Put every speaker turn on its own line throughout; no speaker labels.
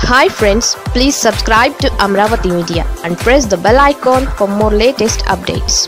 hi friends please subscribe to Amaravati media and press the bell icon for more latest updates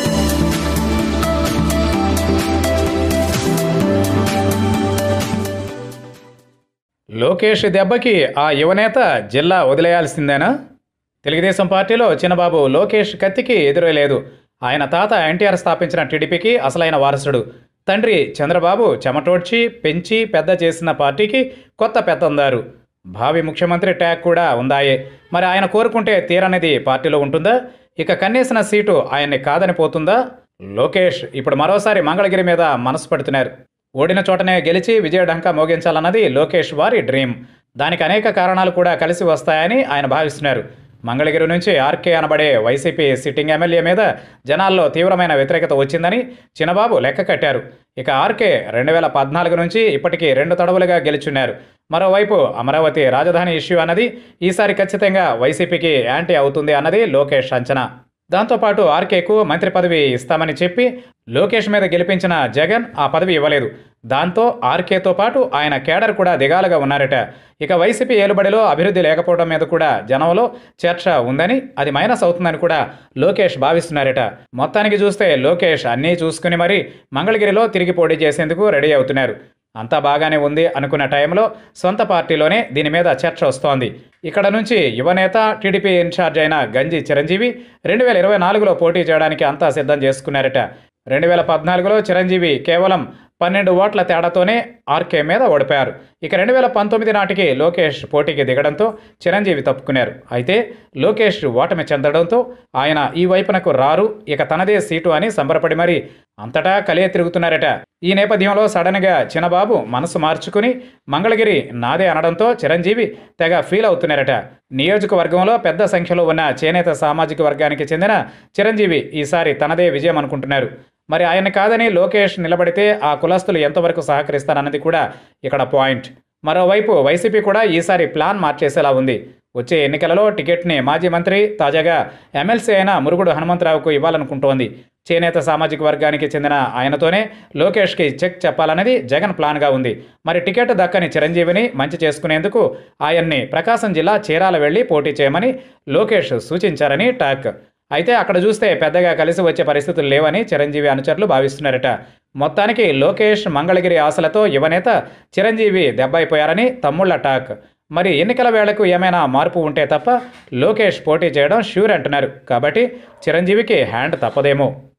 Lokesh దెబ్బకి ఆ యువనేత జిల్లా వదిలేయాల్సిందేనా తెలుగుదేశం పార్టీలో చిన్నబాబు లోకేష్ కత్తికి ఎదురేలేదు ఆయన తాత ఎన్టీఆర్ స్థాపించిన టీడీపీకి అసలైన వారసుడు తండ్రి చంద్రబాబు చెమటోడ్చి పెంచి పెద్ద చేసిన పార్టీకి కొత్త పెత్తందారు భావి ముఖ్యమంత్రి ట్యాగ్ కూడా ఉందాయే మరి ఆయన కోరుకుంటే తీరనిది పార్టీలో ఉంటుందా ఇక కన్నేసిన సీటు ఆయన్ని కాదని పోతుందా లోకేష్ ఇప్పుడు మరోసారి మంగళగిరి మీద మనసు పెడుతున్నారు ఓడిన చోటనే గెలిచి విజయఢంకా మోగించాలన్నది లోకేష్ వారి డ్రీమ్ దానికి అనేక కారణాలు కూడా కలిసి వస్తాయని ఆయన భావిస్తున్నారు మంగళగిరి నుంచి ఆర్కే అనబడే వైసీపీ సిట్టింగ్ ఎమ్మెల్యే మీద జనాల్లో తీవ్రమైన వ్యతిరేకత వచ్చిందని చిన్నబాబు లెక్క కట్టారు ఇక ఆర్కే రెండు వేల పద్నాలుగు నుంచి ఇప్పటికీ రెండు తడవులుగా గెలుచున్నారు మరోవైపు అమరావతి రాజధాని ఇష్యూ అన్నది ఈసారి ఖచ్చితంగా వైసీపీకి యాంటీ అవుతుంది అన్నది లోకేష్ అంచనా దాంతోపాటు ఆర్కేకు మంత్రి పదవి ఇస్తామని చెప్పి లోకేష్ మీద గెలిపించిన జగన్ ఆ పదవి ఇవ్వలేదు దాంతో ఆర్కేతో పాటు ఆయన కేడర్ కూడా దిగాలుగా ఉన్నారట ఇక వైసీపీ ఏలుబడిలో అభివృద్ధి లేకపోవడం మీద కూడా జనంలో చర్చ ఉందని అది మైనస్ అవుతుందని కూడా లోకేష్ భావిస్తున్నారట మొత్తానికి చూస్తే లోకేష్ అన్నీ చూసుకుని మరీ మంగళగిరిలో తిరిగి పోటీ చేసేందుకు రెడీ అవుతున్నారు అంతా బాగానే ఉంది అనుకున్న టైంలో సొంత పార్టీలోనే దీని మీద చర్చ వస్తోంది ఇక్కడ నుంచి యువనేత టీడీపీ ఇన్ఛార్జ్ అయిన గంజి చిరంజీవి రెండు వేల ఇరవై నాలుగులో పోటీ చేయడానికి అంతా సిద్ధం చేసుకున్నారట రెండు వేల పద్నాలుగులో చిరంజీవి కేవలం పన్నెండు ఓట్ల తేడాతోనే ఆర్కే మీద ఓడిపోయారు ఇక రెండు వేల పంతొమ్మిది నాటికి లోకేష్ పోటీకి దిగడంతో చిరంజీవి తప్పుకున్నారు అయితే లోకేష్ ఓటమి చెందడంతో ఆయన ఈ వైపునకు రారు ఇక తనదే సీటు అని సంబరపడి మరి అంతటా కలియ తిరుగుతున్నారట ఈ నేపథ్యంలో సడన్గా చిన్నబాబు మనసు మార్చుకుని మంగళగిరి నాదే అనడంతో చిరంజీవి తెగ ఫీల్ అవుతున్నారట నియోజకవర్గంలో పెద్ద సంఖ్యలో ఉన్న చేనేత సామాజిక వర్గానికి చెందిన చిరంజీవి ఈసారి తనదే విజయం అనుకుంటున్నారు మరి ఆయన కాదని లోకేష్ నిలబడితే ఆ కులస్తులు ఎంతవరకు సహకరిస్తారన్నది కూడా ఇక్కడ పాయింట్ మరోవైపు వైసీపీ కూడా ఈసారి ప్లాన్ మార్చేసేలా ఉంది వచ్చే ఎన్నికలలో టికెట్ని మాజీ మంత్రి తాజాగా ఎమ్మెల్సీ అయిన మురుగుడు హనుమంతరావుకు ఇవ్వాలనుకుంటోంది చేనేత సామాజిక వర్గానికి చెందిన ఆయనతోనే లోకేష్కి చెక్ చెప్పాలనేది జగన్ ప్లాన్గా ఉంది మరి టికెట్ దక్కని చిరంజీవిని మంచి చేసుకునేందుకు ఆయన్ని ప్రకాశం జిల్లా చీరాల వెళ్లి పోటీ చేయమని లోకేష్ సూచించారని టాక్ అయితే అక్కడ చూస్తే పెద్దగా కలిసి వచ్చే పరిస్థితులు లేవని చిరంజీవి అనుచరులు భావిస్తున్నారట మొత్తానికి లోకేష్ మంగళగిరి ఆశలతో యువనేత చిరంజీవి దెబ్బైపోయారని తమ్ముళ్ల టాక్ మరి ఎన్నికల వేళకు ఏమైనా మార్పు ఉంటే తప్ప లోకేష్ పోటీ చేయడం ష్యూర్ అంటున్నారు కాబట్టి చిరంజీవికి హ్యాండ్ తప్పదేమో